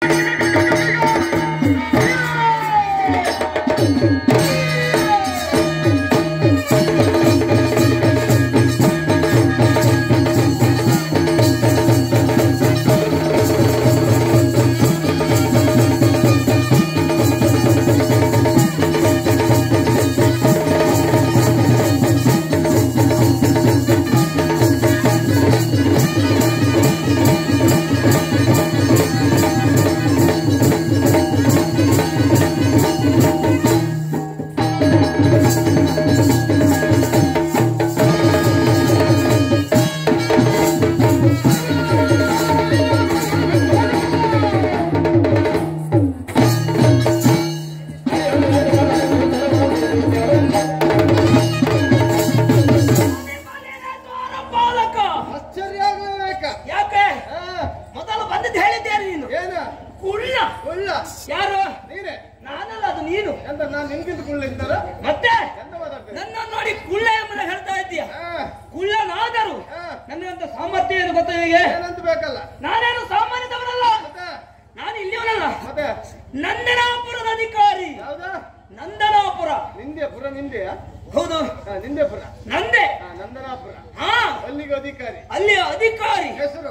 ಬಾಲಕ ಆಶ್ಚರ್ಯ ಆಗಲೇಬೇಕ ಯಾಕೆ ಆ, ಮೊದಲು ಬಂದದ್ದು ಹೇಳಿದ್ದೇನೆ ನೀನು ಏನ ಕುಳ್ಳ ಕುಳ್ಳ ಯಾರು ನೀನೆ ನಾನಲ್ಲ ಅದು ನೀನು ಎಂತ ನಾನು ನಿನ್ಗಿಂತ ಕುಳ್ಳ ಇದ್ದಾರ ಮತ್ತೆ ಎಂತ ಮಾತಾಡ್ತೇನೆ ನನ್ನ ನೋಡಿ ಕುಳ್ಳ ಎಂಬುದ ಹೇಳ್ತಾ ಇದ್ದೀಯ ಆ, ಕುಳ್ಳನಾದರೂ ಆ, ನನ್ನಂತ ಸಾಮರ್ಥ್ಯ ಏನು ಗೊತ್ತಾ ನಿನಗೆ ಏನಂತ ಬೇಕಲ್ಲ ನಾನೇನು ಸಾಮಾನ್ಯದವನಲ್ಲ ಮತ್ತೆ ನಾನು ಇಲ್ಲಿಯವನಲ್ಲ ಮತ್ತೆ ನಂದನಾಪುರದ ಅಧಿಕಾರಿ ಯಾವ್ದಾ ನಂದನಾಪುರ ನಿಂದೆ ಪುರ ನಿಂದೆಯಾ ಹೌದು ಆ, ನಿಂದೆ ಪುರ ನಂದೆ ಆ, ನಂದನಾಪುರ ಹಾ ಅಲ್ಲಿಗೆ ಅಧಿಕಾರಿ ಅಲ್ಲಿ ಅಧಿಕಾರಿ ಹೆಸರು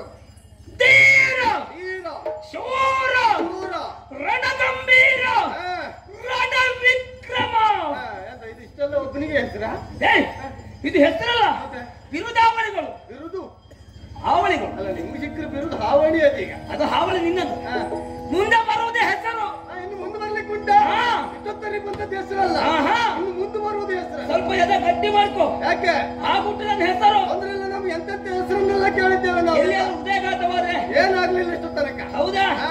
ಧೀರ ಈರ ಶೂರ ಊರ ರಣಗಂಭೀರ ಆ, ರಣ ವಿಕ್ರಮ ಆ, ಎಂತ ಇದು ಇಷ್ಟೆಲ್ಲ ಒಬ್ಬನಿಗೆ ಹೆಸರಾ ಏಯ್, ಇದು ಹೆಸರಲ್ಲ ಮತ್ತೆ ಬಿರುದಾವಳಿಗಳು ಬಿರುದು ಹಾವಳಿಗಳು ಅಲ್ಲ ನಿಮ್ಗೆ ಸಿಕ್ಕರೆ ಬಿರುದು ಹಾವಳಿ ಅದೀಗ ಅದು ಹಾವಳಿ ನಿನ್ನದು ಆ, ಮುಂದೆ ಬರುವುದೇ ಹೆಸರು ಆ, ಇನ್ನು ಮುಂದೆ ಬರ್ಲಿಕ್ಕೆ ಉಂಟ ಹಾ. ಇಷ್ಟೊತ್ತರಿಗೆ ಬಂದದ್ದು ಹೆಸರಲ್ಲ ಆಹಾ. ಇನ್ನು ಮುಂದೆ ಬರುವುದು ಹೆಸರು ಸ್ವಲ್ಪ ಎದೆ ಗಟ್ಟಿ ಮಾಡ್ಕೋ ಯಾಕೆ ಆಗ್ಬಿಟ್ಟು ನನ್ನ ಹೆಸರು ಅಂದ್ರೆ ಎಲ್ಲ ನಮ್ಗೆ ಎಂತೆಂತ ಹೆಸರನ್ನೆಲ್ಲ ಕೇಳಿದ್ದೇವೆ ನಾವು ಎಲ್ಲಿಯಾದ್ರೂ ಹೃದಯಘಾತವಾದ್ರೆ ಏನಾಗ್ಲಿಲ್ಲ ಇಷ್ಟು ತನಕ ಹೌದಾ ಹಾ.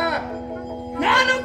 ನಾನು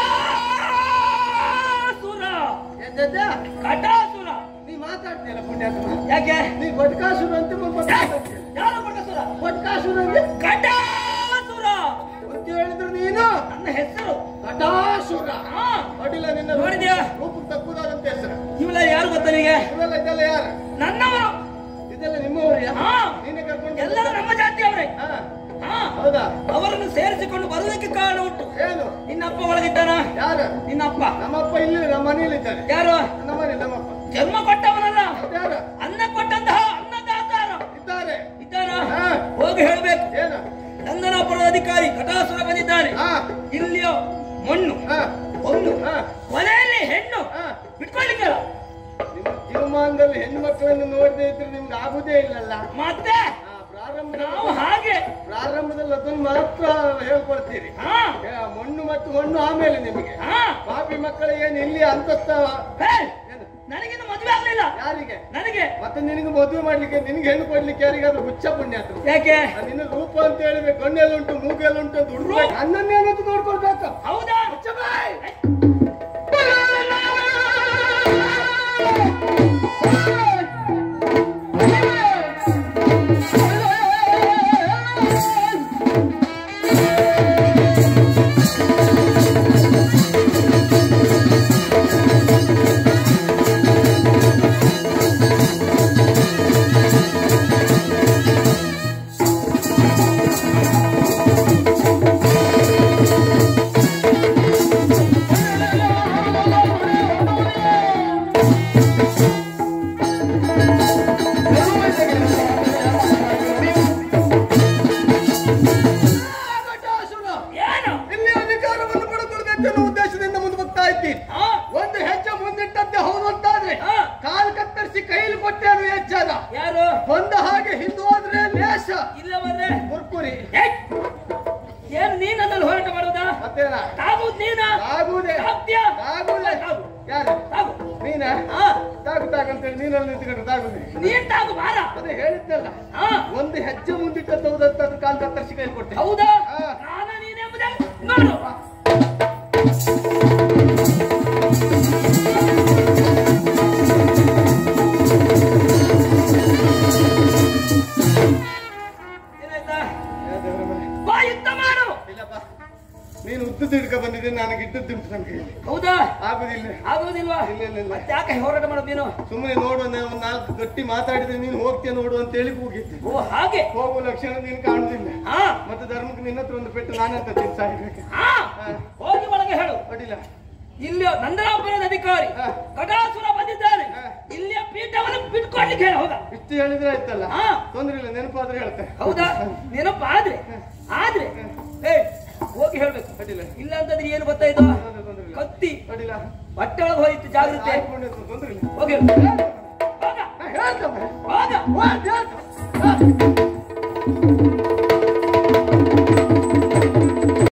ಕಟಾಸುರ ಎದ್ದೆದ್ದ? ಕಟಾಸುರ ನೀ ಮಾತಾಡ್ತೀಯಲ್ಲ ಪುಣ್ಯಾತ್ಮ ಯಾಕೆ ನೀ ಬಡ್ಕಾಸುರ ಅಂತ ಮಾತಾಡ್ತೀಯ ಯಾರು ಕಟಾಸುರ ಬಡ್ಕಾಸುರ ಅಂದ್ರೆ ಕಟಾಸುರ ಅಂತ ಹೇಳಿದ್ರು ನೀನು ನನ್ನ ಹೆಸರು ಕಟಾಸುರ ಹಾ ಅಡಿಲ್ಲ ನಿನ್ನ ನೋಡಿದ್ಯಾ? ರೂಪ ತಕ್ಕುದಾದಂತ ಹೆಸರು ಇವೆಲ್ಲ ಯಾರು ಗೊತ್ತಾ ನಿನಗೆ ಇವೆಲ್ಲ ಇದೆಲ್ಲ ಯಾರು ನನ್ನವರು ಇದೆಲ್ಲ ನಿಮ್ಮವರಿಯ ಹಾ ನೀನೆ ಕರ್ಕೊಂಡು ಎಲ್ಲರೂ ನಮ್ಮ ಜಾತಿಯವರೇ ಹಾ. ಹಾ ಹೌದಾ ಅವರನ್ನು ಸೇರಿಸಿಕೊಂಡು ಬರುವುದಕ್ಕೆ ಕಾರಣ ಉಂಟು ಏನು ನಿನ್ನಪ್ಪ ಒಳಗಿದ್ದಾನ ಯಾರು ನಿನ್ನಪ್ಪ ನಮ್ಮಪ್ಪ ಇಲ್ಲಿ ನಮ್ಮ ಮನೇಲಿ ಇದ್ದಾರೆ ಯಾರು ನಮ್ಮ ಮನೆ ನಮ್ಮಪ್ಪ ಜನ್ಮ ಕೊಟ್ಟವನಲ್ಲ ಯಾರು ಅನ್ನ ಕೊಟ್ಟಂತಹ ಅನ್ನದಾತಾರ ಇದ್ದಾರೆ ಇದ್ದಾನ ಹಾ. ಹೋಗಿ ಹೇಳಬೇಕು ಏನು ನಂದನಾಪುರದ ಅಧಿಕಾರಿ ಕಟಾಸುರ ಬಂದಿದ್ದಾನೆ ಹಾ ಇಲ್ಲಿಯೋ ಮಣ್ಣು ಹಾ ಒಂದು ಹಾ ಕೊನೆಯಲ್ಲಿ ಹೆಣ್ಣು ಹಾ ಬಿಟ್ಕೊಳ್ಳಿಕ್ಕಲ್ಲ ನಿಮ್ಮ ಜೀವಮಾನದಲ್ಲಿ ಹೆಣ್ಣು ಮಕ್ಕಳನ್ನು ನೋಡದೇ ಇದ್ರೆ ನಿಮ್ಗೆ ಆಗುದೇ ಇಲ್ಲಲ್ಲ ಮತ್ತೆ ಆ, ಪ್ರಾರಂಭ ನಾವು ಹಾಗೆ ಪ್ರಾರಂಭದಲ್ಲಿ ಅದನ್ನು ಮಾತ್ರ ಹೇಳ್ಕೊಳ್ತೀರಿ ಹಾ ಏ, ಮಣ್ಣು ಮತ್ತು ಮಣ್ಣು ಆಮೇಲೆ ನಿಮಗೆ ಹಾ ಪಾಪಿ ಮಕ್ಕಳಿಗೆ ಏನು ಇಲ್ಲಿ ಅಂತಸ್ತ ಹೇ, ಏನು ನನಗಿನ್ನು ಮದುವೆ ಆಗ್ಲಿಲ್ಲ ಯಾರಿಗೆ ನನಗೆ ಮತ್ತೆ ನಿನಗೆ ಮದುವೆ ಮಾಡ್ಲಿಕ್ಕೆ ನಿನ್ಗೆ ಹೆಣ್ಣು ಕೊಡ್ಲಿಕ್ಕೆ ಯಾರಿಗಾದ್ರೂ ಹುಚ್ಚ ಪುಣ್ಯ ಆತು ಯಾಕೆ ನಿನ್ನ ರೂಪ ಅಂತ ಹೇಳಿದ್ರೆ ಕಣ್ಣೆಲ್ಲುಂಟು ಮೂಗೆಲ್ಲುಂಟು ಅಂತ ಹುಡುಗ ನನ್ನನ್ನೇನಂತ ನೋಡ್ಕೊಳ್ಬೇಕು ಹೌದಾ ಹುಚ್ಚ ಬಾಯ್ ಏನು ಇಲ್ಲಿ ಅಧಿಕಾರವನ್ನು ಪಡ್ಕೊಳ್ಬೇಕೆನ್ನೋ ಉದ್ದೇಶದಿಂದ ಮುಂದೆ ಹೋಗ್ತಾ ಇದ್ದೀನಿ ಹಾ ಒಂದು ಹೆಜ್ಜೆ ಮುಂದಿಟ್ಟಂತೆ ಹೌದು ಅಂತಾದ್ರೆ ಹಾ. ಕಾಲ್ ಕತ್ತರಿಸಿ ಕೈಲಿ ಕೊಟ್ಟೆ ಅದು ಹೆಚ್ಚಾದ ಯಾರು ಬಂದ ಹಾಗೆ ಹಿಂದೂ ಹೋದ್ರೆ ಲೇಷ ಇಲ್ಲ ಬಂದ್ರೆ ಕುರ್ಕುರಿ ಏಯ್! ಏನು ನೀನ್ ನನ್ನಲ್ಲಿ ಹೋರಾಟ ಮಾಡುವುದಾ ಮತ್ತೇನ ತಾಗುದ್ ನೀನ ಆಗುವುದೇ ತಾಗ್ತೀಯಾ? ಆಗುವುದೇ ತಾಗು. ಯಾರು ತಾಗು. ನೀನ ಹಾ ತಾಗು ತಾಗಂತೇಳಿ ನೀನಲ್ಲಿ ನಿಂತ್ಕೊಂಡು ತಾಗುದೇ ನೀನ್ ತಾಗು ಬಾರ ಅದೇ ಹೇಳಿದ್ದಲ್ಲ ಹಾ ಒಂದು ಹೆಜ್ಜೆ ಮುಂದಿಟ್ಟದ್ದು ಹೌದಂತ ಅದು ಕಾಲ್ ಕತ್ತರಿಸಿ ಕೈಲಿ ಕೊಟ್ಟೆ ಹೌದಾ ಹಾ. ನಾನ ನೀನೆಂಬುದೇ ನೋಡು ಏನಾಯ್ತಾ ಯಾ ದೇವ್ರ ಮನೆ. ಬಾ ಯುದ್ಧ ಮಾಡು ಇಲ್ಲಪ್ಪ ನೀನು ಉದ್ದು ಹಿಡ್ಕ ಬಂದಿದ್ದೆ ನನಗೆ ಇದ್ದದ್ದುಂಟು ನಮ್ಮ ಕೈಯಲ್ಲಿ ಹೌದಾ ಆಗುದಿಲ್ಲ ಆಗುವುದಿಲ್ವಾ ಇಲ್ಲ, ಇಲ್ಲ, ಇಲ್ಲ. ಮತ್ತೆ ಯಾಕೆ ಹೋರಾಟ ಮಾಡೋದು ನೀನು ಸುಮ್ಮನೆ ನೋಡುವ ಒಂದು ನಾಲ್ಕು ಗಟ್ಟಿ ಮಾತಾಡಿದ್ರೆ ನೀನು ಹೋಗ್ತೀಯ ನೋಡು ಅಂತ ಹೇಳಿ ಕೂಗಿದ್ದೆ ಓ ಹಾಗೆ ಹೋಗುವ ಲಕ್ಷಣ ನೀನು ಕಾಣುದಿಲ್ಲ ಹಾ ಮತ್ತೆ ಧರ್ಮಕ್ಕೆ ನಿನ್ನ ಹತ್ರ ಒಂದು ಪೆಟ್ಟು ನಾನಂತ ತಿನ್ ಸಾಯ್ಬೇಕು ಹಾ ಹಾ. ಹೋಗಿ ಒಳಗೆ ಹೇಳು ಅಡ್ಡಿಲ್ಲ ಇಲ್ಲಿ ನಂದನಾಪುರದ ಅಧಿಕಾರಿ ಹಾ. ಕಟಾಸುರ ಬಂದಿದ್ದಾನೆ ಹಾ. ಇಲ್ಲಿಯ ಪೀಠವನ್ನು ಬಿಟ್ಕೊಡ್ಲಿಕ್ಕೆ ಹೇಳ ಹೌದಾ ಇಷ್ಟು ಹೇಳಿದ್ರೆ ಆಯ್ತಲ್ಲ ಹಾ. ತೊಂದ್ರೆ ಇಲ್ಲ ನೆನಪಾದ್ರೆ ಹೇಳ್ತೆ ಹೌದಾ ನೆನಪು ಆದ್ರೆ ಆದ್ರೆ ಏ ಹೋಗಿ ಹೇಳ್ಬೇಕು ಅಡ್ಡಿಲ್ಲ ಇಲ್ಲ ಅಂತಂದ್ರೆ ಏನು ಗೊತ್ತಾಯ್ತು ತೊಂದ್ರೆ ತೊಂದ್ರೆ ಇಲ್ಲ ಕತ್ತಿ ಅಡ್ಡಿಲ್ಲ ಬಟ್ಟೆ ಒಳಗೆ ಹೋಯ್ತು ಜಾಗ್ರತೆ ಆಯ್ಕೊಂಡು ತೊಂದ್ರೆ ಇಲ್ಲ ಹೋಗಿ ಹೇಳು. ಹೋಗ ಹಾ, ಹೇಳ್ತಮ್ಮ ಹೋಗ ಹೋಗ್ ಹೇಳ್ತ. ಹಾ.